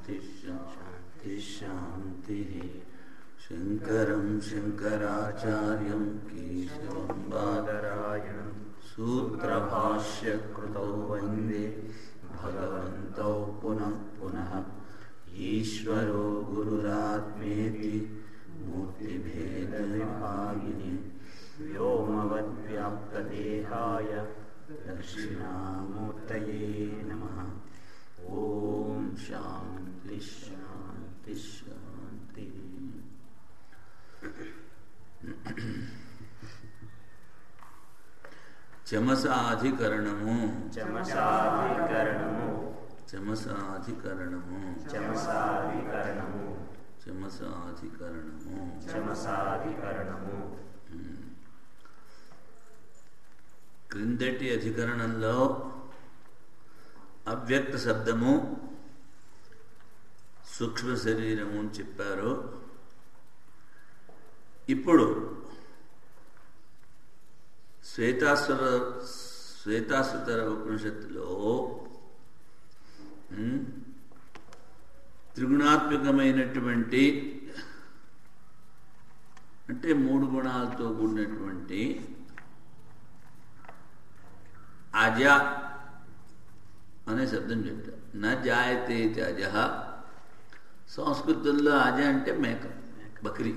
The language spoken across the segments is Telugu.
शान्ति शान्ति शान्तिः शङ्करं शङ्कराचार्यं केशवं बादरायणं सूत्रभाष्यकृतौ वन्दे भगवन्तौ पुनः पुनः ईश्वरो गुरुरात्मेति मूर्तिभेदविभागिनि व्योमवद्व्याप्तदेहाय दक्षिणामूर्तये नमः ॐ शान्ति शान्ति शान्ति చమసాధికరణము చమసాధికరణము చమసాధికరణము చమసాధికరణము చమసాధికరణము చమసాధికరణము క్రిందటి అధికరణంలో అవ్యక్త శబ్దము సూక్ష్మ శరీరము అని చెప్పారు ఇప్పుడు శ్వేతాసుర శ్వేతాసుతర ఉపనిషత్తులో ఉమ్, త్రిగుణాత్మకమైనటువంటి అంటే మూడు గుణాలతో కూడినటువంటి అజ అనే శబ్దం చెప్తారు నా జాయతే ఇది అజ సంస్కృతంలో అజ అంటే మేక బకరి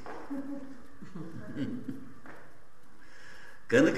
కనుక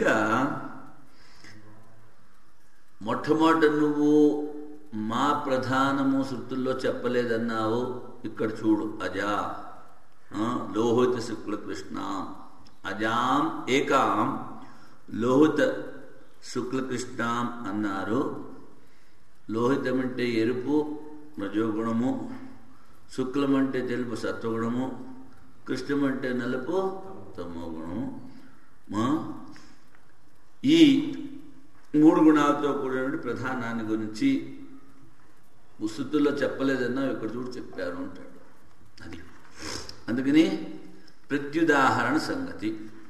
మొట్టమొదట నువ్వు మా ప్రధానము శృతుల్లో చెప్పలేదన్నావు ఇక్కడ చూడు అజా ఆ, లోహిత శుక్ల కృష్ణ అజాం ఏకాం లోహిత శుక్ల కృష్ణాం అన్నారు లోహితం అంటే ఎరుపు రజోగుణము శుక్లం అంటే తెలుపు సత్వగుణము కృష్ణం అంటే నలుపు తమోగుణము మా ఈ మూడు గుణాలతో కూడినటువంటి ప్రధానాన్ని గురించి ఉస్తుతుల్లో చెప్పలేదన్నా ఇక్కడ చూడు చెప్పారు అంటాడు అది అందుకని ప్రత్యుదాహరణ సంగతి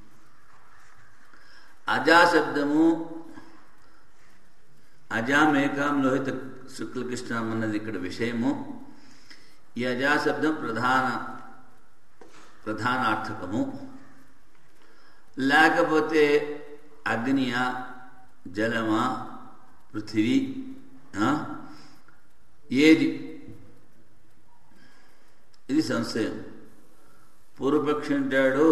అజాశబ్దము అజామేకాం లోహిత శుక్లకృష్ణం అన్నది ఇక్కడ విషయము ఈ అజాశబ్దం ప్రధాన ప్రధానార్థకము లేకపోతే అగ్నియా జలమా పృథివీ ఆ? ఏది ఇది సంశయం పూర్వపక్షి అంటాడు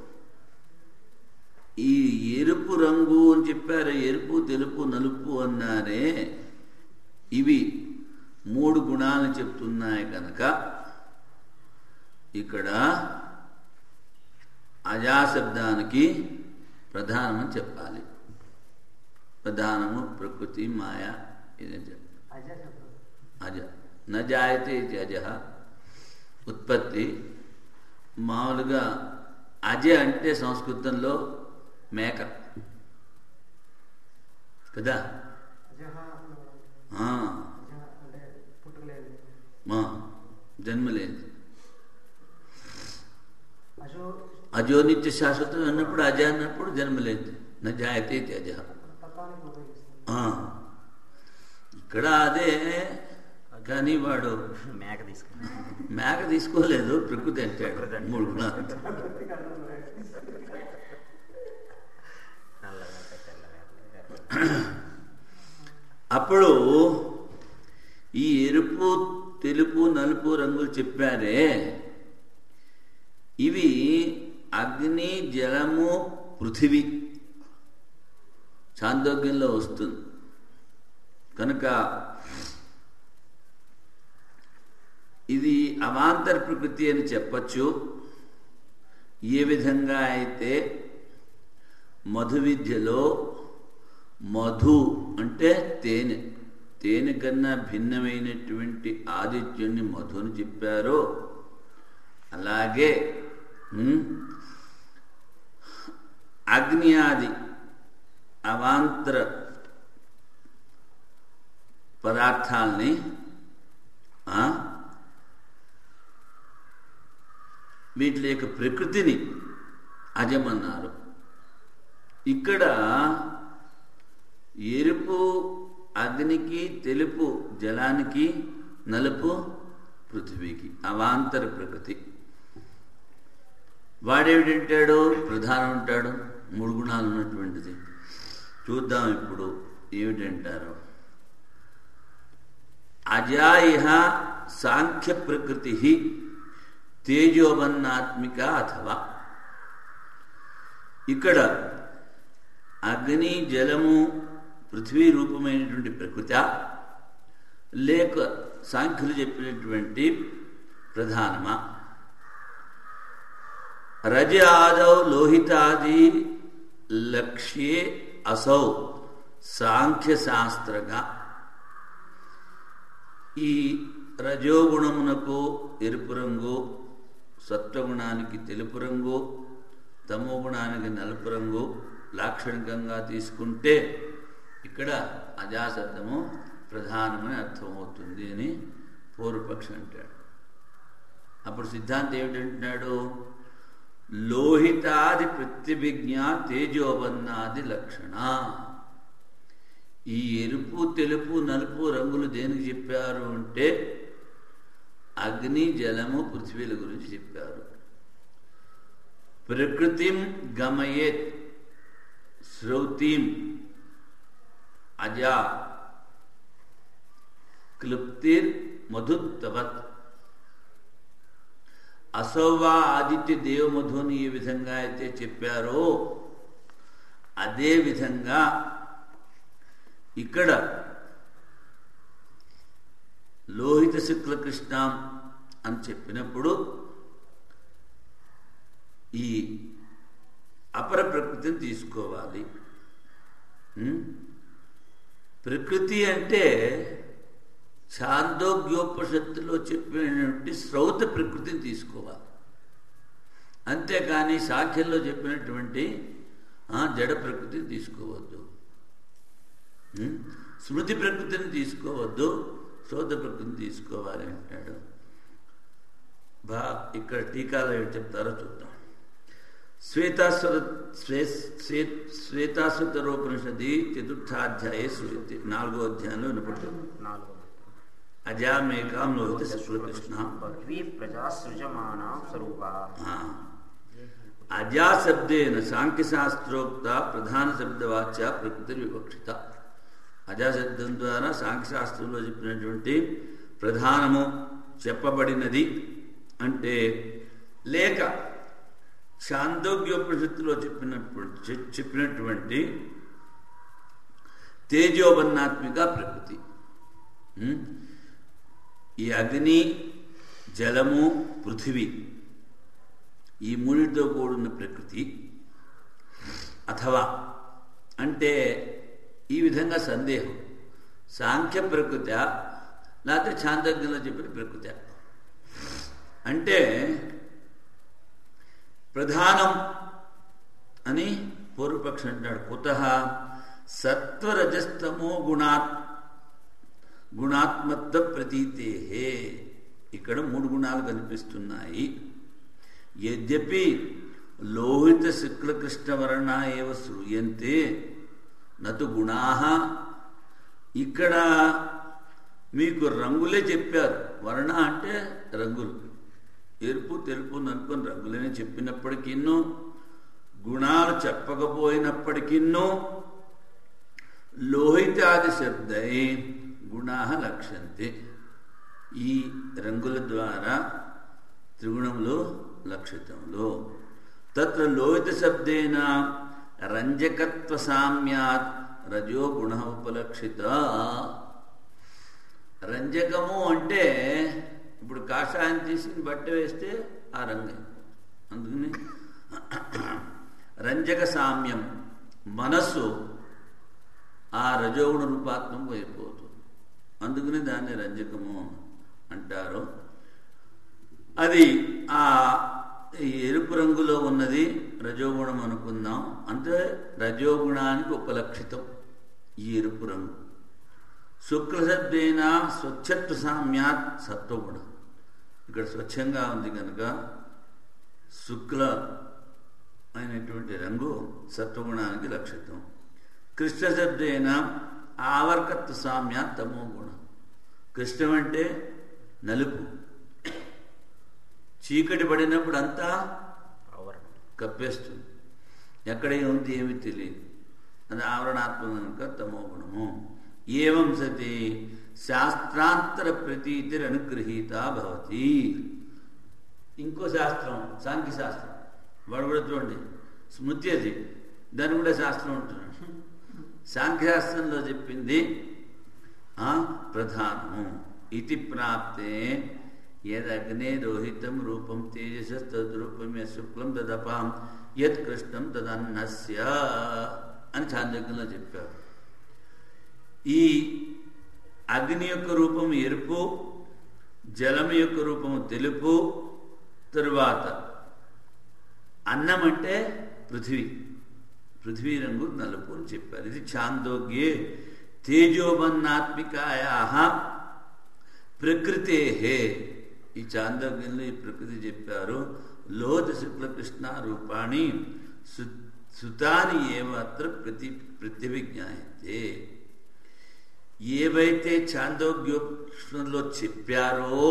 ఈ ఎరుపు రంగు అని చెప్పారు ఎరుపు తెలుపు నలుపు అన్నారే ఇవి మూడు గుణాలు చెప్తున్నాయి కనుక ఇక్కడ అజాశబ్దానికి ప్రధానమని చెప్పాలి ప్రధానము ప్రకృతి మాయ ఇది అజ నజాయతే ఇది అజ ఉత్పత్తి మామూలుగా అజ అంటే సంస్కృతంలో మేక కదా ఆ, మా జన్మలేదు అజో నిత్య శాశ్వతం అన్నప్పుడు అజ అన్నప్పుడు జన్మలేదు నజాయతే ఇది అజ ఆ, ఇక్కడ అదే కానీ వాడు మేక తీసుకుని మేక తీసుకోలేదు ప్రకృతి అంటాడు మూడు గుణాలు నల్లగా తెల్లగా అప్పుడు ఈ ఎరుపు తెలుపు నలుపు రంగులు చెప్పారే ఇవి అగ్ని జలము పృథివీ చాందోగ్యంలో వస్తుంది కనుక ఇది అవాంతర ప్రకృతి అని చెప్పచ్చు ఏ విధంగా అయితే మధు విద్యలో మధు అంటే తేనె తేనె కన్నా భిన్నమైనటువంటి ఆదిత్యుణ్ణి మధుని చెప్పారో అలాగే ఉమ్, అగ్ని ఆది అవాంతర పదార్థాల్ని ఆ, వీటి యొక్క ప్రకృతిని అజమన్నారు ఇక్కడ ఎరుపు అగ్నికి తెలుపు జలానికి నలుపు పృథివీకి అవాంతర ప్రకృతి వాడేమిటంటాడు ప్రధానం ఉంటాడు మూడు గుణాలు ఉన్నటువంటిది చూద్దాం ఇప్పుడు ఏమిటంటారు అజాయిహ సాంఖ్య ప్రకృతి తేజోవన్నాత్మిక అథవా ఇక్కడ అగ్ని జలము పృథ్వీ రూపమైనటువంటి ప్రకృత లేక సాంఖ్యులు చెప్పినటువంటి ప్రధానమా రజ ఆదౌ లోహితాది లక్ష్యే అసౌ సాంఖ్యశాస్త్రగా ఈ రజోగుణమునకు ఎరుపు రంగు సత్వగుణానికి తెలుపు రంగు తమో గుణానికి నలుపు రంగు లాక్షణికంగా తీసుకుంటే ఇక్కడ అజాశబ్దము ప్రధానమని అర్థమవుతుంది అని పూర్వపక్షి అంటాడు అప్పుడు సిద్ధాంతం ఏమిటంటున్నాడు లోహితాది ప్రత్యభిజ్ఞ తేజోబన్నాది లక్షణ ఈ ఎరుపు తెలుపు నలుపు రంగులు దేనికి చెప్పారు అంటే అగ్ని జలము పృథ్వీల గురించి చెప్పారు ప్రకృతిం గమయేత్ శ్రౌతిం అజా క్లుప్తిర్ మధుత్తవత్ అసౌవా ఆదిత్య దేవమధుని ఏ విధంగా అయితే చెప్పారో అదే విధంగా ఇక్కడ లోహిత శుక్ల కృష్ణం అని చెప్పినప్పుడు ఈ అపర ప్రకృతిని తీసుకోవాలి ఉం? ప్రకృతి అంటే ఛాందోగ్యోపనిషత్తులో చెప్పినటువంటి శ్రౌత ప్రకృతిని తీసుకోవాలి అంతేకాని సాఖ్యంలో చెప్పినటువంటి ఆ, జడ ప్రకృతిని తీసుకోవద్దు ఉం? స్మృతి ప్రకృతిని తీసుకోవద్దు శ్రోత ప్రకృతిని తీసుకోవాలి అంటాడు బా ఇక్కడ టీకాలో ఏం చెప్తారో చూద్దాం శ్వేతాశ్వర శ్వే శ్వే శ్వేతాశ్వతరోపనిషది చతుర్థాధ్యాయ శ్రూయతే నాలుగో అధ్యాయంలో వినపడుతుంది నాలుగు అజామేకాం లోహిత శుక్లకృష్ణ బహ్వీ ప్రజా సృజమానా స్వరూపా అజాశబ్దేన సాంఖ్యశాస్త్రోక్త ప్రధాన శబ్దవాచ్య ప్రకృతి వివక్షిత అజాశబ్దం ద్వారా సాంఖ్యశాస్త్రంలో చెప్పినటువంటి ప్రధానము చెప్పబడినది అంటే లేక చాందోగ్యోపనిషత్తులో చెప్పినప్పుడు చె- చెప్పినటువంటి తేజోబన్నాత్మిక ప్రకృతి ఉం? ఈ అగ్ని జలము పృథివీ ఈ మూడితో కూడిన ప్రకృతి అథవా అంటే ఈ విధంగా సందేహం సాంఖ్య ప్రకృతి లేకపోతే చాందజ్ఞంలో చెప్పిన ప్రకృతి అంటే ప్రధానం అని పూర్వపక్షం అంటాడు కుత సత్వరజస్తమో గుణాత్ గుణాత్మత్వ ప్రతీతే ఇక్కడ మూడు గుణాలు కనిపిస్తున్నాయి యద్యపి లోహిత శుక్లకృష్ణవర్ణ ఏవ శ్రూయంతే నతు గుణా ఇక్కడ మీకు రంగులే చెప్పారు వర్ణ అంటే రంగులు ఎరుపు తెలుపు నలుపు రంగులనే చెప్పినప్పటికీను గుణాలు చెప్పకపోయినప్పటికీను లోహితాది శబ్దై గుణా లక్ష్యంతే ఈ రంగుల ద్వారా త్రిగుణంలో లక్షితంలో తత్ర లోహిత శబ్దేన రంజకత్వ సామ్యాత్ రజో గుణ ఉపలక్షిత రంజకము అంటే ఇప్పుడు కాషాయం తీసి బట్ట వేస్తే ఆ రంగు అందుకని రంజక సామ్యం మనస్సు ఆ రజోగుణ రూపాత్మకం అయిపోతుంది అందుకని దాన్ని రంజకము అంటారు అది ఆ ఈ ఎరుపు రంగులో ఉన్నది రజోగుణం అనుకుందాం అంటే రజోగుణానికి ఉపలక్షితం ఈ ఎరుపు రంగు శుక్లశబ్దేన స్వచ్ఛత్వ సామ్యాత్ సత్వగుణం ఇక్కడ స్వచ్ఛంగా ఉంది కనుక శుక్ల అయినటువంటి రంగు సత్వగుణానికి లక్షితం కృష్ణశబ్దేన ఆవర్కత్వ సామ్యాత్ తమో గుణం కృష్ణం అంటే నలుపు చీకటి పడినప్పుడు అంతా ఆవరణం కప్పేస్తుంది ఎక్కడ ఏముంది ఏమి తెలియదు అది ఆవరణాత్మక కనుక తమో గుణము ఏవం సతి శాస్త్రాంతర ప్రతీతిర్ అనుగృహీత భవతి ఇంకో శాస్త్రం సాంఖ్య శాస్త్రం వాడు కూడా చూడండి స్మృతి అది దాన్ని కూడా శాస్త్రం ఉంటున్నాడు సాంఖ్యశాస్త్రంలో చెప్పింది ఆ ప్రధానము ఇది ప్రాప్తే యదగ్నే రోహితం రూపం తేజస తద్రూపం శుక్లం తదపాం యత్ కృష్ణం తదన్నస్య అని చాంద్రజ్ఞంలో చెప్పారు ఈ అగ్ని యొక్క రూపం ఎరుపు జలం యొక్క రూపము తెలుపు తరువాత అన్నం అంటే పృథివీ పృథ్వీ రంగు నలుపు అని చెప్పారు ఇది చాందోగ్యే తేజోబన్నాత్మికాయా ప్రకృతే ఈ చాందోగ్యంలో ఈ ప్రకృతి చెప్పారు లోత శుక్ల కృష్ణ రూపాణి సు- సుతాని ఏమాత్ర ప్రతి ప్రత్యభిజ్ఞాయతే ఏవైతే చాందోగ్యోపనిషత్తులో చెప్పారో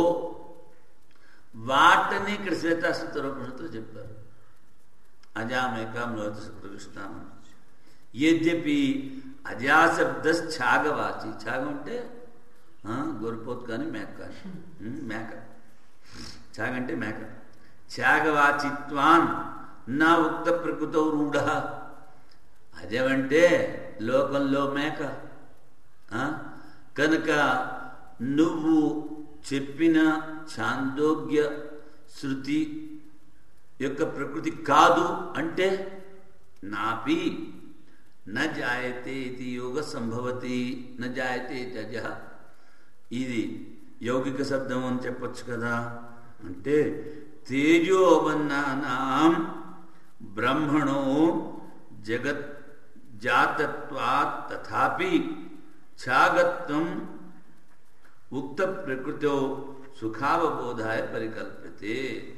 వాటిని ఇక్కడ శ్వేతాశ్వతరోపనిషత్తులో చెప్పారు అజామేకాం లోత శుక్లకృష్ణ యద్యపి అజాశబ్ద ఛాగవాచి ఛాగం అంటే ఆ, గొర్రెపోతు కానీ మేక కానీ ఉమ్, మేక ఛాగ అంటే మేక ఛాగవాచిత్వాన్ నా ఉక్త ప్రకృతో రూఢ అజమంటే లోకంలో మేక ఆ? కనుక నువ్వు చెప్పిన చాందోగ్య శృతి యొక్క ప్రకృతి కాదు అంటే నాపి న జాయతే ఇది యోగ సంభవతి న జాయతే జజ ఇది యౌగిక శబ్దం అని చెప్పొచ్చు కదా అంటే తేజోబన్నానాం బ్రహ్మణో జగత్ జాతత్వాత్ తథాపి ఛాగత్వం ఉక్త ప్రకృతో సుఖావబోధాయ పరికల్ప్యతే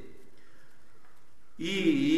ఈ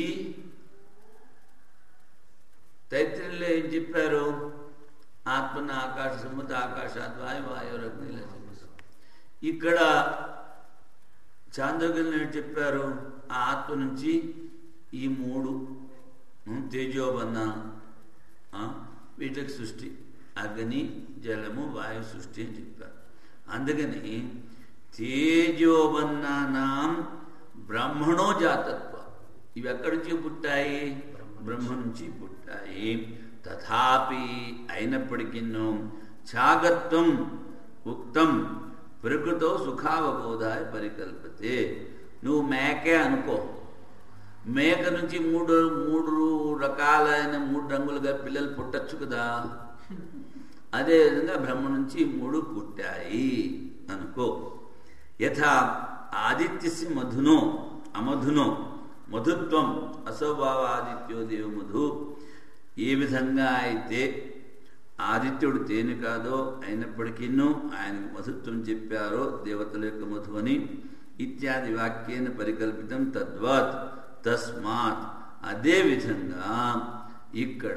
తైత్రంలో ఏం చెప్పారు ఆత్మన ఆకాశ సముద్ర ఆకాశాత్ వాయు వాయురగ్ని ఇలా చెప్పారు ఇక్కడ చాంద్రగ్రంలో ఏం చెప్పారు ఆ ఆత్మ నుంచి ఈ మూడు ఉం, తేజోబన్న ఆ, వీటికి సృష్టి అగ్ని జలము వాయు సృష్టి అని చెప్పారు అందుకని తేజోబన్నానాం బ్రహ్మణో జాతత్వ ఇవి ఎక్కడి నుంచి పుట్టాయి బ్రహ్మ నుంచి పుట్టాయి తథాపి అయినప్పటికీ ఛాగత్వం ఉక్తం ప్రకృతో సుఖావబోధాయ పరికల్పతే నువ్వు మేకే అనుకో మేక నుంచి మూడు మూడు రకాలైన మూడు రంగులుగా పిల్లలు పుట్టచ్చు కదా అదేవిధంగా బ్రహ్మ నుంచి మూడు పుట్టాయి అనుకో యథా ఆదిత్యస్య మధునో అమధునో మధుత్వం అసోభావ ఆదిత్యో దేవ మధు ఏ విధంగా అయితే ఆదిత్యుడు తేనె కాదో అయినప్పటికీ ఆయనకు మధుత్వం చెప్పారో దేవతల యొక్క మధు అని ఇత్యాది వాక్యేన పరికల్పితం తద్వాత్ తస్మాత్ అదే విధంగా ఇక్కడ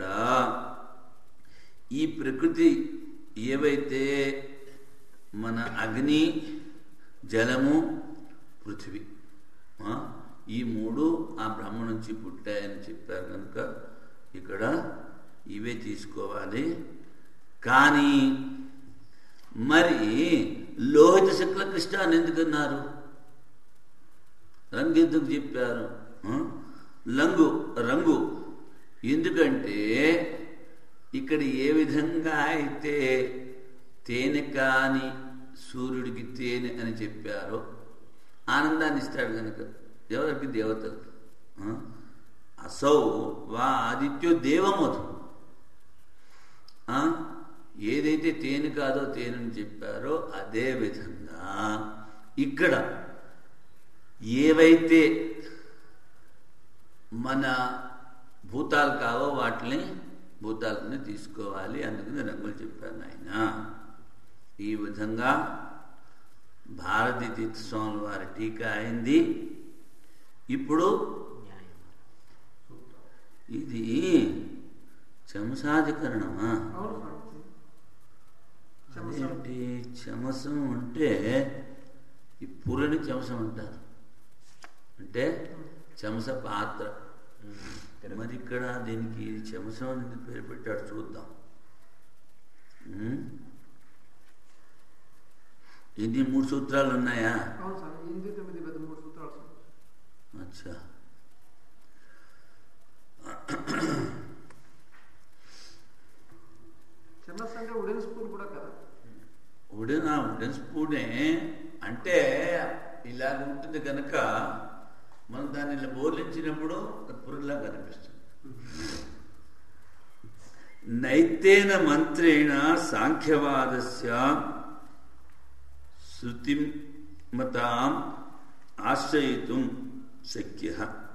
ఈ ప్రకృతి ఏవైతే మన అగ్ని జలము పృథివీ ఆ, ఈ మూడు ఆ బ్రహ్మ నుంచి పుట్టాయని చెప్పారు కనుక ఇక్కడ ఇవే తీసుకోవాలి కానీ మరి లోహిత శుక్ల కృష్ణ అని ఎందుకన్నారు రంగు ఎందుకు చెప్పారు ఆ? లంగు రంగు ఎందుకంటే ఇక్కడ ఏ విధంగా అయితే తేనె కాని సూర్యుడికి తేనె అని చెప్పారో ఆనందాన్ని ఇస్తాడు కనుక ఎవరికి దేవతలకు ఆ? అసౌ వా ఆదిత్యో దేవమధు ఆ? ఏదైతే తేనె కాదో తేనెని చెప్పారో అదే విధంగా ఇక్కడ ఏవైతే మన భూతాలు కావో వాటిని భూతాలని తీసుకోవాలి అందుకని రంగులు చెప్పాను ఆయన ఈ విధంగా భారతీ తీర్థస్వాముల వారి టీకా అయింది ఇప్పుడు న్యాయం ఇది చమసాధికరణమా అవును స్వామి చమసం. అదేంటి చమసం అంటే ఈ పుర్రెని చమసం అంటారు అంటే చెమస పాత్ర మరి ఇక్కడ దీనికి చెమసం అని ఎందుకు పేరు పెట్టాడు చూద్దాం ఉమ్. ఇన్ని మూడు సూత్రాలు ఉన్నాయా అవును సార్ ఎనిమిది తొమ్మిది పెద్ద మూడు సూత్రాలు సార్ అచ్చా చెమ్మస్ అంటే ఉడెన్ స్పూన్ కూడా కదా ఉడెన్ ఉడెన్ స్పూనే అంటే ఇలాగ ఉంటుంది కనుక మనం దాన్ని ఇలా బోర్లించినప్పుడు పురుగులా కనిపిస్తుంది నైతేన మంత్రేణ సాంఖ్యవాదస్య శృతిమతాం ఆశ్రయితుం శక్య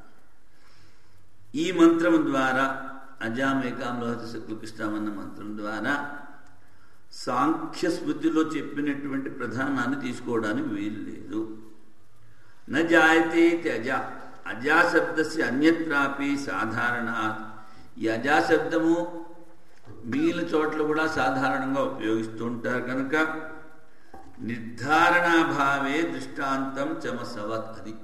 ఈ మంత్రం ద్వారా అజామేకాం లోహిత శుక్లకృష్ణమన్న మంత్రం ద్వారా సాంఖ్య స్మృతిలో చెప్పినటువంటి ప్రధానాన్ని తీసుకోవడానికి వీలు లేదు న జాయతే త్యజ అజాశబ్దస్య అన్యత్రాపి సాధారణ ఈ అజాశబ్దము మిగిలిన చోట్ల కూడా సాధారణంగా ఉపయోగిస్తూ ఉంటారు కనుక నిర్ధారణాభావే దృష్టాంతం చమసవత్ అది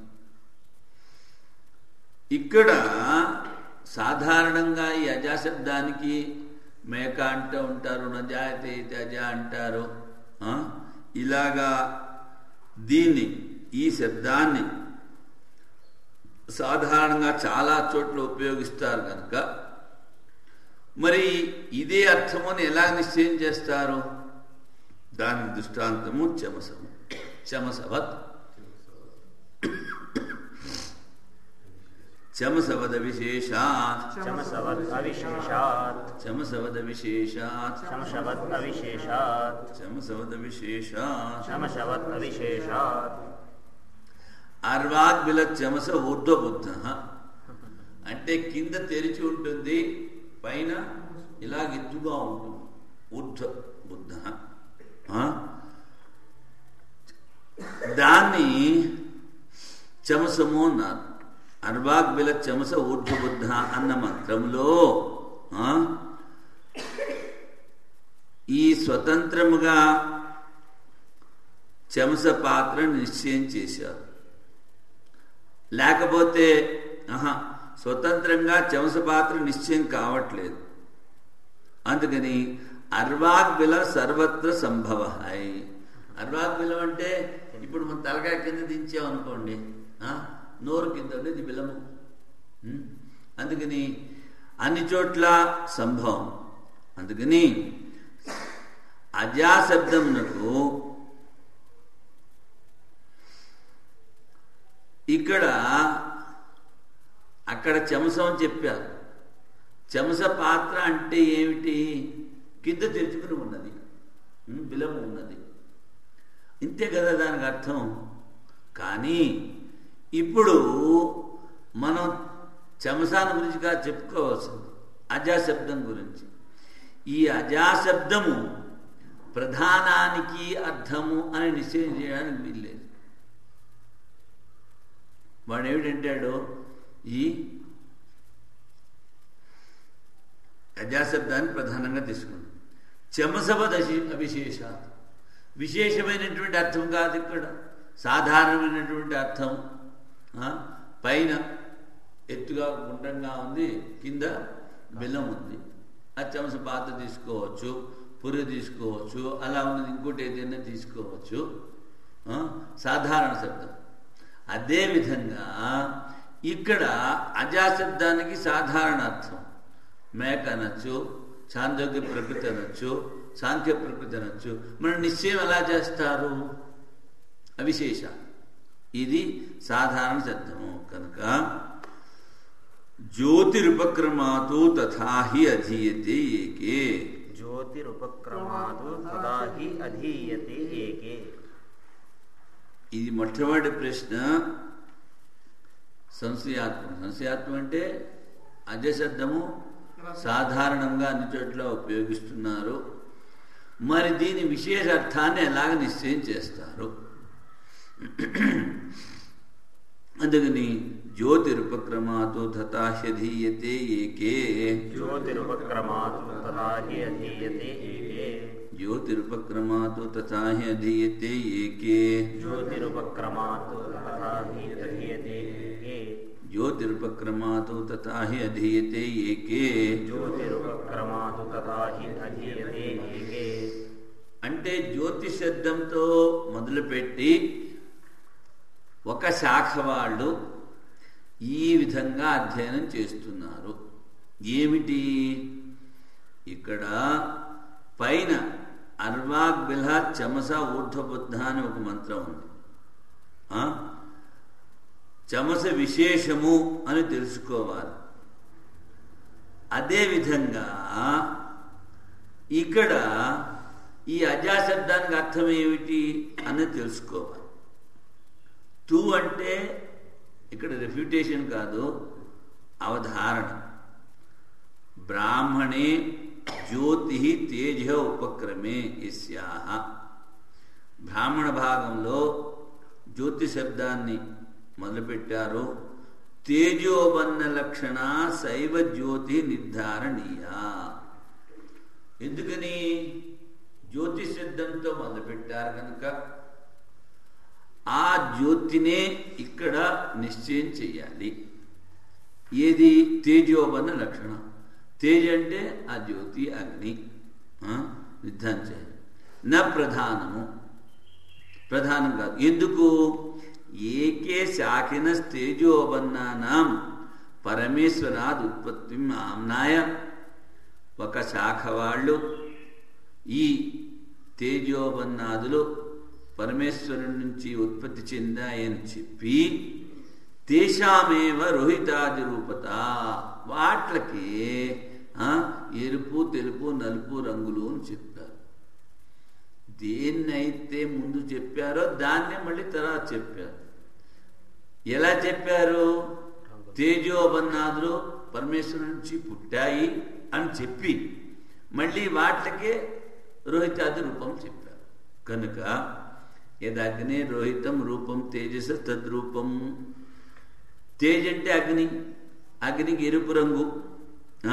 ఇక్కడ సాధారణంగా ఈ అజాశబ్దానికి మేక అంటూ ఉంటారు నజాయతే తజ అంటారు ఆ? ఇలాగా దీన్ని ఈ శబ్దాన్ని సాధారణంగా చాలా చోట్ల ఉపయోగిస్తారు కనుక మరి ఇదే అర్థము అని ఎలా నిశ్చయం చేస్తారు దానికి దృష్టాంతము చమసము చమసవత్ చమసవద విశేషాత్ చమసవద్ అవిశేషాత్ చమసవద విశేషాత్ చమశవద్ అవిశేషాత్ చమసవద విశేషాత్ చమశవద్ అవిశేషాత్ అర్వాద్ బిల చమస ఊర్ధ్వ బుద్ధ అంటే కింద తెరిచి ఉంటుంది పైన ఇలా ఎత్తుగా ఉంటుంది ఊర్ధ్వ బుద్ధ ఆ? దాన్ని చమసము అన్నారు అర్వాగ్ బిల చమస ఊర్ధ్వ బుద్ధ అన్న మంత్రంలో ఆ? ఈ స్వతంత్రముగా చెమస పాత్ర నిశ్చయం చేశారు లేకపోతే ఆహా స్వతంత్రంగా చెమస పాత్ర నిశ్చయం కావట్లేదు అందుకని అర్వాగ్ బిల సర్వత్ర సంభవ అర్వాగ్ బిలం అంటే ఇప్పుడు మన తలకాయ కింద దించామనుకోండి ఆ, నోరు కింద ఉండేది బిలము ఉం? అందుకని అన్ని చోట్ల సంభవం అందుకని అజాశబ్దమునకు ఇక్కడ అక్కడ చెమసం అని చెప్పారు చెమస పాత్ర అంటే ఏమిటి కింద తెరుచుకుని ఉన్నది ఉం, బిలము ఉన్నది ఇంతే కదా దానికి అర్థం కానీ ఇప్పుడు మనం చమసాన గురించి కాదు చెప్పుకోవాల్సింది అజాశబ్దం గురించి ఈ అజాశబ్దము ప్రధానానికి అర్థము అని నిశ్చయం చేయడానికి వీల్లేదు వాడు ఏమిటంటాడు ఈ అజాశబ్దాన్ని ప్రధానంగా తీసుకున్నాడు చమసభ దశ అవిశేష విశేషమైనటువంటి అర్థం కాదు ఇక్కడ సాధారణమైనటువంటి అర్థం ఆ? పైన ఎత్తుగా గుండ్రంగా ఉంది కింద బెల్లం ఉంది ఆ చెమస పాత్ర తీసుకోవచ్చు పురి తీసుకోవచ్చు అలా ఉన్నది ఇంకోటి ఏదైనా తీసుకోవచ్చు ఆ? సాధారణ శబ్దం అదేవిధంగా ఇక్కడ అజాశబ్దానికి సాధారణ అర్థం మేక అనొచ్చు చాందోగ్య ప్రకృతి అనొచ్చు సాంఖ్య ప్రకృతి అనొచ్చు మన నిశ్చయం ఎలా చేస్తారు అవిశేష ఇది సాధారణ శబ్దము కనుక జ్యోతిరుపక్రమాతు తథాహి అధీయతే ఏకే జ్యోతిరుపక్రమాదు తదా హి అధీయతే ఏకే ఇది మొట్టమొదటి ప్రశ్న సంశయాత్మం సంశయాత్మం అంటే అజశబ్దము సాధారణంగా అన్ని చోట్ల ఉపయోగిస్తున్నారు మరి దీని విశేష అర్థాన్ని ఎలాగ నిశ్చయం చేస్తారు అందుకని జ్యోతిరుపక్రమాతో తథాహ్యధీయతే ఏకే జ్యోతిరుపక్రమాదు తదా హి అధీయతే ఏకే జ్యోతిరుపక్రమాతో తథాహ్యధీయతే ఏకే జ్యోతిరుపక్రమాదు తదా హి అధీయతే ఏకే జ్యోతిరుపక్రమాతు తథా హి అధీయతే ఏకే జ్యోతిరుపక్రమాతు తథా హి అధీయతే ఏకే అంటే జ్యోతి శబ్దంతో మొదలుపెట్టి ఒక శాఖ వాళ్ళు ఈ విధంగా అధ్యయనం చేస్తున్నారు ఏమిటి ఇక్కడ పైన అర్వాగ్ బిల్హ చమస ఊర్ధ్వబుద్ధ అని ఒక మంత్రం ఉంది ఆ? చమస విశేషము అని తెలుసుకోవాలి అదేవిధంగా ఇక్కడ ఈ అజా శబ్దానికి అర్థం ఏమిటి అని తెలుసుకోవాలి టూ అంటే ఇక్కడ రెఫ్యూటేషన్ కాదు అవధారణ బ్రాహ్మణే జ్యోతి తేజ ఉపక్రమే ఇస్యాహ బ్రాహ్మణ భాగంలో జ్యోతి శబ్దాన్ని మొదలుపెట్టారు తేజోబన్న లక్షణ శైవ జ్యోతి నిర్ధారణీయ ఎందుకని జ్యోతి శబ్దంతో మొదలుపెట్టారు కనుక ఆ జ్యోతినే ఇక్కడ నిశ్చయం చేయాలి ఏది తేజోబన్న లక్షణం తేజ అంటే ఆ జ్యోతి అగ్ని ఆ, నిర్ధారణ చేయాలి నా ప్రధానము ప్రధానం కాదు ఎందుకు ఏకే శాఖిన తేజోబన్నానాం పరమేశ్వరాద్ ఉత్పత్తి ఆమ్నాయ ఒక శాఖ వాళ్ళు ఈ తేజోబన్నాదులు పరమేశ్వరుడి నుంచి ఉత్పత్తి చెందాయని చెప్పి తేషామేవ రోహితాది రూపత వాట్లకి ఆ, ఎరుపు తెలుపు నలుపు రంగులు అని చెప్పారు దేన్నైతే ముందు చెప్పారో దాన్నే మళ్ళీ తర్వాత చెప్పారు ఎలా చెప్పారు తేజోబన్నాదులు పరమేశ్వరుడి నుంచి పుట్టాయి అని చెప్పి మళ్ళీ వాటికే రోహితాది రూపం చెప్పారు కనుక యదగ్నే రోహితం రూపం తేజస తద్రూపం తేజ్ అంటే అగ్ని అగ్నికి ఎరుపు రంగు ఆ?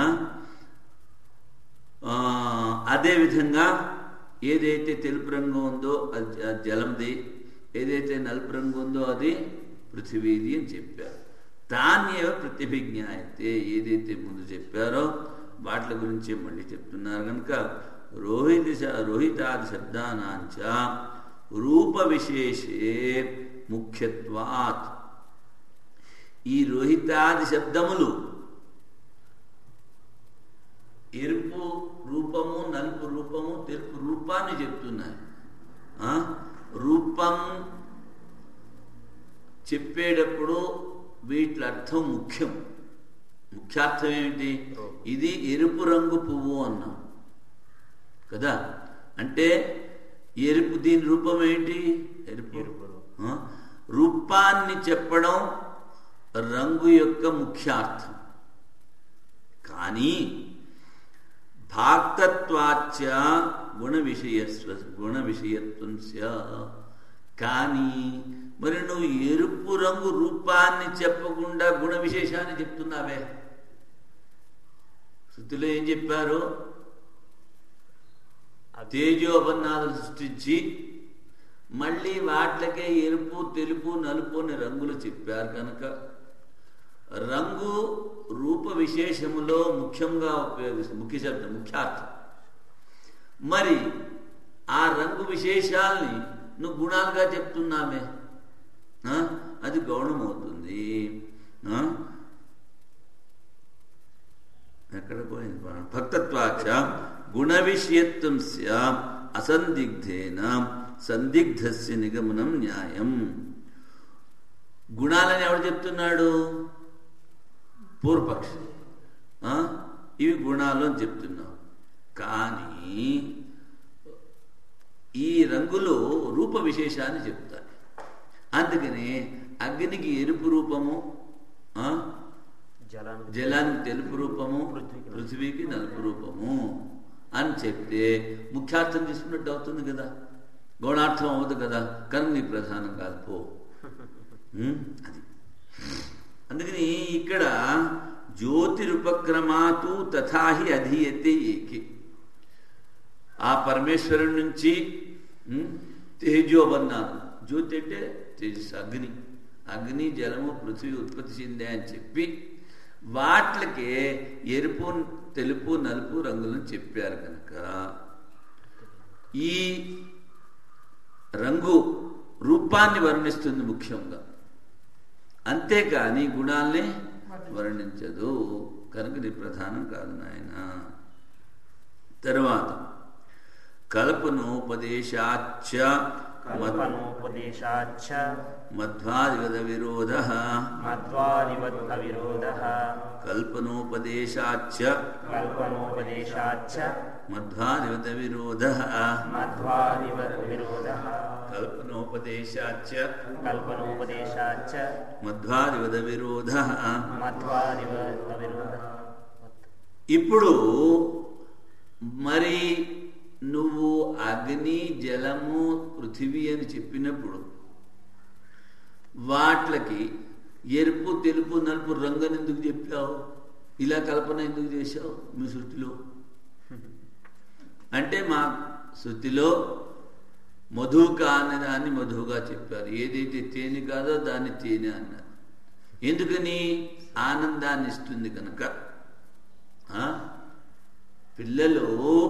ఆ, అదేవిధంగా ఏదైతే తెలుపు రంగు ఉందో అది అది జలంది ఏదైతే నలుపు రంగు ఉందో అది పృథివీది అని చెప్పారు తాన్యేవ ప్రతిభిజ్ఞాయతే ఏదైతే ముందు చెప్పారో వాటి గురించి మళ్ళీ చెప్తున్నారు కనుక రోహిత రోహితాది శబ్దానాంచ రూప విశేషే ముఖ్యత్వాత్ ఈ రోహితాది శబ్దములు ఎరుపు రూపము నలుపు రూపము తెలుపు రూపాన్ని చెప్తున్నాయి ఆ? రూపం చెప్పేటప్పుడు వీటి అర్థం ముఖ్యం ముఖ్యార్థం ఏమిటి ఇది ఎరుపు రంగు పువ్వు అన్నాం కదా అంటే ఎరుపు దీని రూపం ఏంటి ఎరుపు ఎరుపు. ఆ? రూపాన్ని చెప్పడం రంగు యొక్క ముఖ్యార్థం కానీ భాక్తత్వాచ గుణ విషయస్వ గుణ విషయత్వం కానీ మరి నువ్వు ఎరుపు రంగు రూపాన్ని చెప్పకుండా గుణ విశేషాన్ని చెప్తున్నావే శృతిలో ఏం చెప్పారు తేజోపన్నాలు సృష్టించి మళ్ళీ వాట్లకే ఎరుపు తెలుపు నలుపు అని రంగులు చెప్పారు కనుక రంగు రూప విశేషములో ముఖ్యంగా ఉపయోగిస్తుంది ముఖ్య శబ్దం ముఖ్యార్థం మరి ఆ రంగు విశేషాల్ని నువ్వు గుణాలుగా చెప్తున్నామే ఆ? అది గౌణమవుతుంది ఆ? ఎక్కడ పోయింది భక్తత్వాచ గుణ విషయత్వం స్యాం అసందిగ్ధేన సందిగ్ధస్య నిగమనం న్యాయం గుణాలని ఎవడు చెప్తున్నాడు పూర్వపక్షి ఆ? ఇవి గుణాలు అని చెప్తున్నావు కానీ ఈ రంగులు రూప విశేషాన్ని చెప్తాయి అందుకని అగ్నికి ఎరుపు రూపము ఆ? జలానికి జలానికి తెలుపు రూపము పృథ్వీకి పృథ్వీకి నలుపు రూపము అని చెప్తే ముఖ్యార్థం తీసుకున్నట్టు అవుతుంది కదా గౌణార్థం అవ్వదు కదా కనుక నీ ప్రధానం కాదు పో ఉం? అది అందుకని ఇక్కడ జ్యోతిరుపక్రమాతు తథాహి అధీయతే ఏకి ఆ పరమేశ్వరుడి నుంచి ఉం, తేజోబన్నాలు జ్యోతి అంటే తేజస్ అగ్ని అగ్ని జలము పృథ్వీ ఉత్పత్తి చెందే అని చెప్పి వాట్లకే ఎరుపు తెలుపు నలుపు రంగులను చెప్పారు కనుక ఈ రంగు రూపాన్ని వర్ణిస్తుంది ముఖ్యంగా అంతేకాని గుణాల్ని వర్ణించదు కనుక ఇది ప్రధానం కాదు నాయన తరువాత కల్పనోపదేశాచ కల్పనోపదేశాచ్చ మధ్వాదిగత విరోధ మధ్వాదివత్ అవిరోధः కల్పనోపదేశాచ కల్పనోపదేశాచ్చ మధ్వాదిగత విరోధ మధ్వాదివత్ విరోధः కల్పనోపదేశాచ కల్పనోపదేశాచ్చ మధ్వాదిగత విరోధ మధ్వాదివత్ అవిరోధः ఇప్పుడు మరి నువ్వు అగ్ని జలము పృథివీ అని చెప్పినప్పుడు వాట్లకి ఎరుపు తెలుపు నలుపు రంగుని ఎందుకు చెప్పావు ఇలా కల్పన ఎందుకు చేశావు మీ సృష్టిలో అంటే మా శృతిలో మధుక అనే దాన్ని మధువుగా చెప్పారు ఏదైతే తేనె కాదో దాన్ని తేనె అన్నారు ఎందుకని ఆనందాన్ని ఇస్తుంది కనుక ఆ? పిల్లలు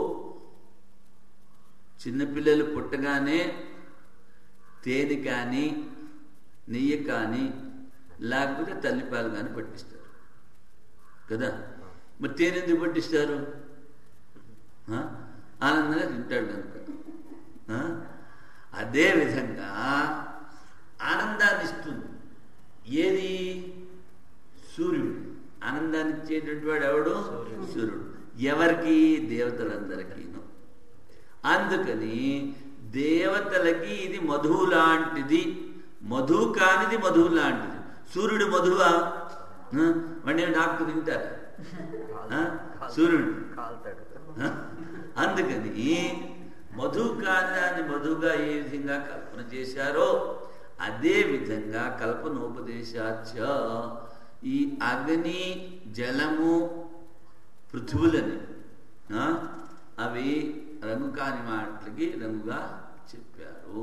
చిన్నపిల్లలు పుట్టగానే తేనె కానీ నెయ్యి కానీ లేకపోతే తల్లిపాలు కానీ పట్టిస్తారు కదా మరి తేనె ఎందుకు పట్టిస్తారు ఆ? ఆనందంగా తింటాడు కనుక ఆ? అదే విధంగా ఆనందాన్ని ఇస్తుంది ఏది సూర్యుడు ఆనందాన్ని ఇచ్చేటటువంటి వాడు ఎవడు సూర్యుడు ఎవరికి దేవతలందరికీను అందుకని దేవతలకి ఇది మధువు లాంటిది మధువు కానిది మధువు లాంటిది సూర్యుడు మధువా ఆ? వాడిని ఏమి డాక్టర్ తింటారా ఆ? సూర్యుడు ఆ? అందుకని మధు కాని మధుగా ఏ విధంగా కల్పన చేశారో అదే విధంగా కల్పనోపదేశాచ ఈ అగ్ని జలము పృథువులని ఆ, అవి రంగు కాని మాటలకి రంగుగా చెప్పారు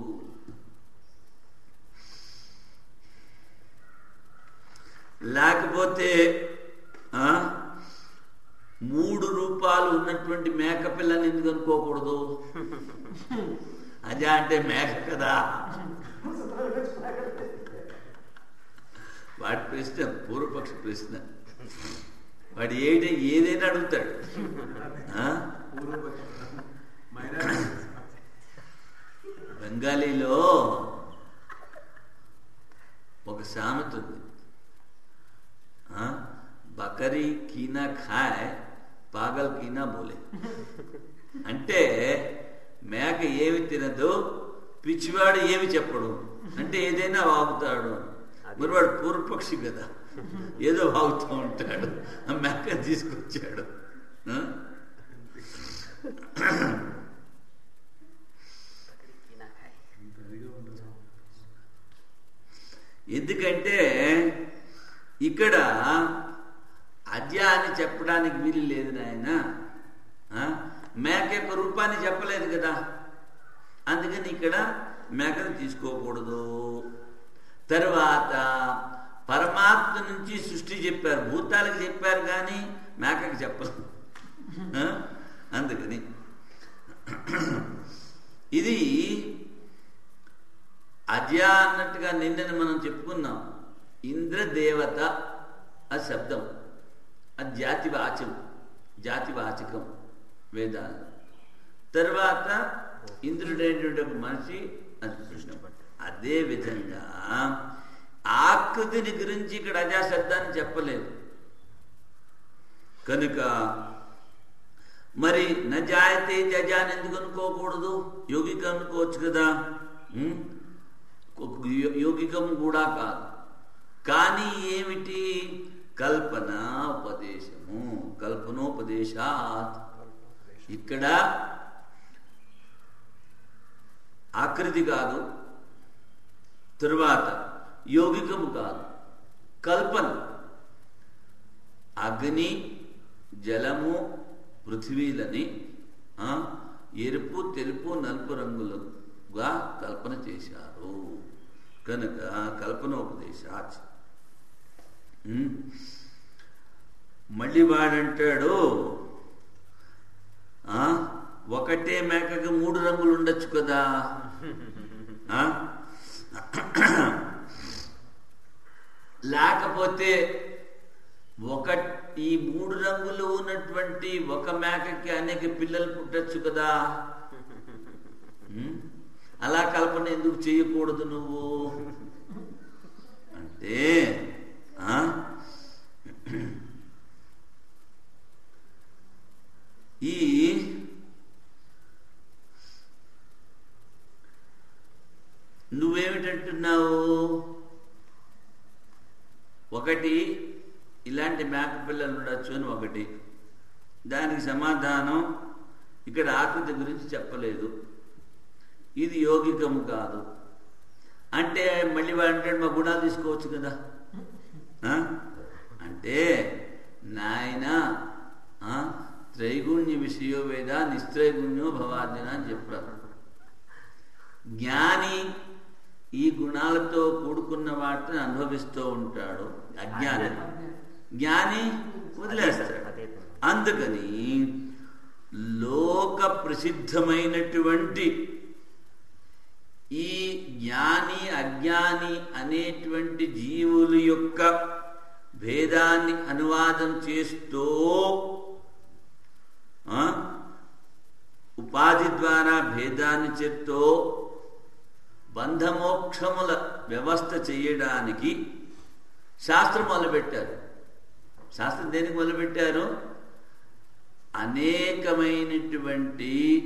లేకపోతే ఆ, మూడు రూపాలు ఉన్నటువంటి మేక పిల్లని ఎందుకు అనుకోకూడదు అదే అంటే మేక కదా వాడి ప్రశ్న పూర్వపక్ష ప్రశ్న వాడు ఏది ఏదైనా అడుగుతాడు ఆ? బెంగాలీలో ఒక సామెత ఉంది ఆ? బకరీ కీనా ఖాయ్ పాగల్ కీనా బోలే అంటే మేక ఏమి తినదు పిచ్చివాడు ఏమి చెప్పడు అంటే ఏదైనా వాగుతాడు మరి వాడు పూర్వపక్షి కదా ఏదో వాగుతూ ఉంటాడు ఆ మేక తీసుకొచ్చాడు ఆ? ఎందుకంటే ఇక్కడ అద్య అని చెప్పడానికి వీలు లేదు నాయన ఆ? మేక యొక్క రూపాన్ని చెప్పలేదు కదా అందుకని ఇక్కడ మేకను తీసుకోకూడదు తర్వాత పరమాత్మ నుంచి సృష్టి చెప్పారు భూతాలకు చెప్పారు కానీ మేకకి చెప్పలేదు ఆ? అందుకని ఇది అద్య అన్నట్టుగా నిన్నని మనం చెప్పుకున్నాం ఇంద్రదేవత ఆ శబ్దం అది జాతివాచం జాతివాచకం వేదాలు తర్వాత ఇంద్రుడైనటువంటి ఒక మనిషి అది కృష్ణ అదే విధంగా ఆకృతిని గురించి ఇక్కడ అజా శబ్దాన్ని చెప్పలేదు కనుక మరి నజాయతే జజాని ఎందుకు అనుకోకూడదు యోగిక అనుకోవచ్చు కదా ఉం? యో- యోగికం కూడా కాదు కానీ ఏమిటి కల్పన ఉపదేశము కల్పనోపదేశాత్ ఇక్కడ ఆకృతి కాదు తరువాత యోగికము కాదు కల్పన అగ్ని జలము పృథివీలని ఆ, ఎరుపు తెలుపు నలుపు రంగులుగా కల్పన చేశారు కనుక కల్పనోపదేశాచ ఉమ్. మళ్ళీ వాడంటాడు ఆ, ఒకటే మేకకి మూడు రంగులు ఉండొచ్చు కదా ఆ? లేకపోతే ఒక ఈ మూడు రంగులు ఉన్నటువంటి ఒక మేకకి అనేక పిల్లలు పుట్టచ్చు కదా ఉమ్? అలా కల్పన ఎందుకు చేయకూడదు నువ్వు అంటే ఆ? ఈ నువ్వేమిటంటున్నావు ఒకటి ఇలాంటి మేక పిల్లలు ఉండొచ్చు అని ఒకటి దానికి సమాధానం ఇక్కడ ఆకృతి గురించి చెప్పలేదు ఇది యోగికము కాదు అంటే మళ్ళీ వాడు అంటాడు మా గుణాలు తీసుకోవచ్చు కదా ఆ? అంటే నాయన ఆ, త్రైగుణ్య విషయో వేద నిస్త్రైగుణ్యో భవార్జన అని చెప్పారు జ్ఞాని ఈ గుణాలతో కూడుకున్న వాటిని అనుభవిస్తూ ఉంటాడు అజ్ఞాని జ్ఞాని వదిలేస్తాడు అతీతం అందుకని లోక ప్రసిద్ధమైనటువంటి ఈ జ్ఞాని అజ్ఞాని అనేటువంటి జీవుల యొక్క భేదాన్ని అనువాదం చేస్తూ ఆ, ఉపాధి ద్వారా భేదాన్ని చెప్తూ బంధమోక్షముల వ్యవస్థ చేయడానికి శాస్త్రం మొదలుపెట్టారు శాస్త్రం దేనికి మొదలుపెట్టారు అనేకమైనటువంటి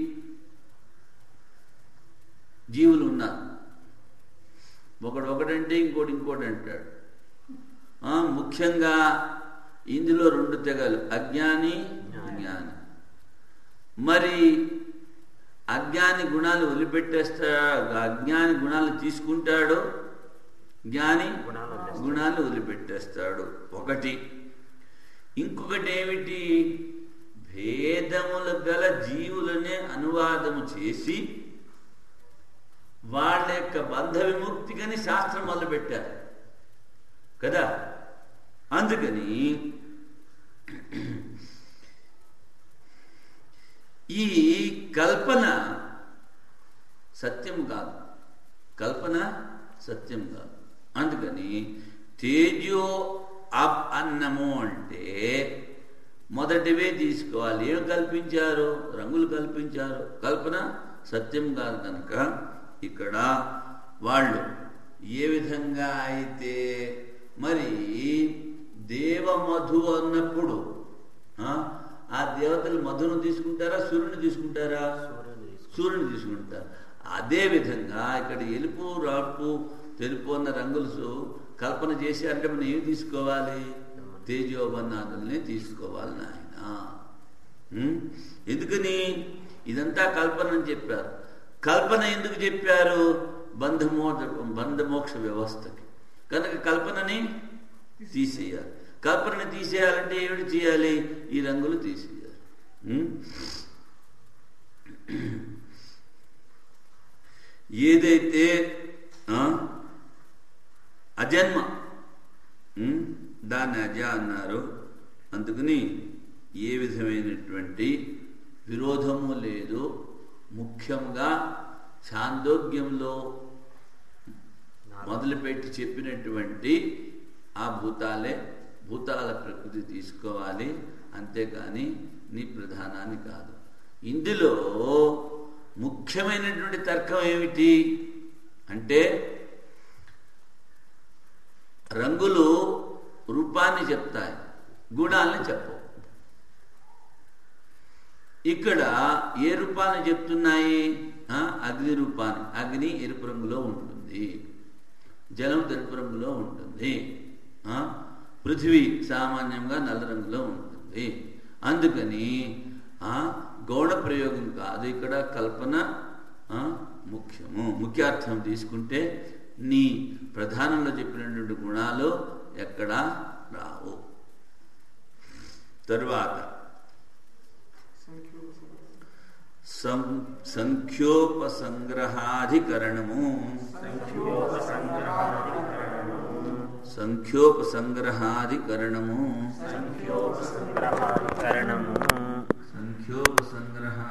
జీవులు ఉన్నారు ఒకడు ఒకడంటే ఇంకోటి ఇంకోటి అంటాడు ఆ, ముఖ్యంగా ఇందులో రెండు తెగలు అజ్ఞాని జ్ఞాని మరి అజ్ఞాని గుణాలు వదిలిపెట్టేస్తాడు అజ్ఞాని గుణాలు తీసుకుంటాడు జ్ఞాని గుణాలు వదిలేస్తాడు. గుణాలు వదిలిపెట్టేస్తాడు ఒకటి ఇంకొకటి ఏమిటి భేదములు గల జీవులనే అనువాదము చేసి వాళ్ళ యొక్క బంధ విముక్తికని శాస్త్రం మొదలుపెట్టారు కదా అందుకని ఈ కల్పన సత్యం కాదు కల్పన సత్యం కాదు అందుకని తేజో అప్ అన్నము అంటే మొదటివే తీసుకోవాలి ఏం కల్పించారు రంగులు కల్పించారు కల్పన సత్యం కాదు కనుక ఇక్కడ వాళ్ళు ఏ విధంగా అయితే మరి దేవమధు అన్నప్పుడు ఆ, ఆ దేవతలు మధును తీసుకుంటారా సూర్యుని తీసుకుంటారా సూర్యుడు తీసుకు- సూర్యుని తీసుకుంటారు అదే విధంగా ఇక్కడ ఎలుపు రాపు తెలుపు అన్న రంగులు సు- కల్పన చేసి అంటే మనం ఏమి తీసుకోవాలి తేజోబన్నాదుల్ని తీసుకోవాలి నాయన ఉం? ఎందుకని ఇదంతా కల్పన అని చెప్పారు కల్పన ఎందుకు చెప్పారు బంధమో బంధమోక్ష వ్యవస్థకి కనుక కల్పనని తీసేయాలి కల్పనని తీసేయాలంటే ఏమిటి చేయాలి ఈ రంగులు తీసేయాలి ఉం? ఏదైతే ఆ, అజన్మ ఉం? దాన్ని అజ అన్నారు అందుకని ఏ విధమైనటువంటి విరోధము లేదు ముఖ్యంగా చాందోగ్యంలో మొదలుపెట్టి చెప్పినటువంటి ఆ భూతాలే భూతాల ప్రకృతి తీసుకోవాలి అంతేకాని నీ ప్రధానాన్ని కాదు ఇందులో ముఖ్యమైనటువంటి తర్కం ఏమిటి అంటే రంగులు రూపాన్ని చెప్తాయి గుణాలని చెప్పవు ఇక్కడ ఏ రూపాన్ని చెప్తున్నాయి ఆ, అగ్ని రూపాన్ని అగ్ని ఎరుపు రంగులో ఉంటుంది జలం తెలుపు రంగులో ఉంటుంది ఆ, పృథివీ సామాన్యంగా నల్ల రంగులో ఉంటుంది అందుకని ఆ, గౌణ ప్రయోగం కాదు ఇక్కడ కల్పన ఆ, ముఖ్యము ముఖ్యార్థం తీసుకుంటే నీ ప్రధానంలో చెప్పినటువంటి గుణాలు ఎక్కడా రావు తరువాత సంఖ్యోపసర్గ. సం సంఖ్యోపసంగ్రహాధికరణము సంఖ్యోపసంగ్రహాధికరణము సంఖ్యోపసంగ్రహాధికరణము సంఖ్యోపసంగ్రహాధికరణము సంఖ్యోపసంగ్రహ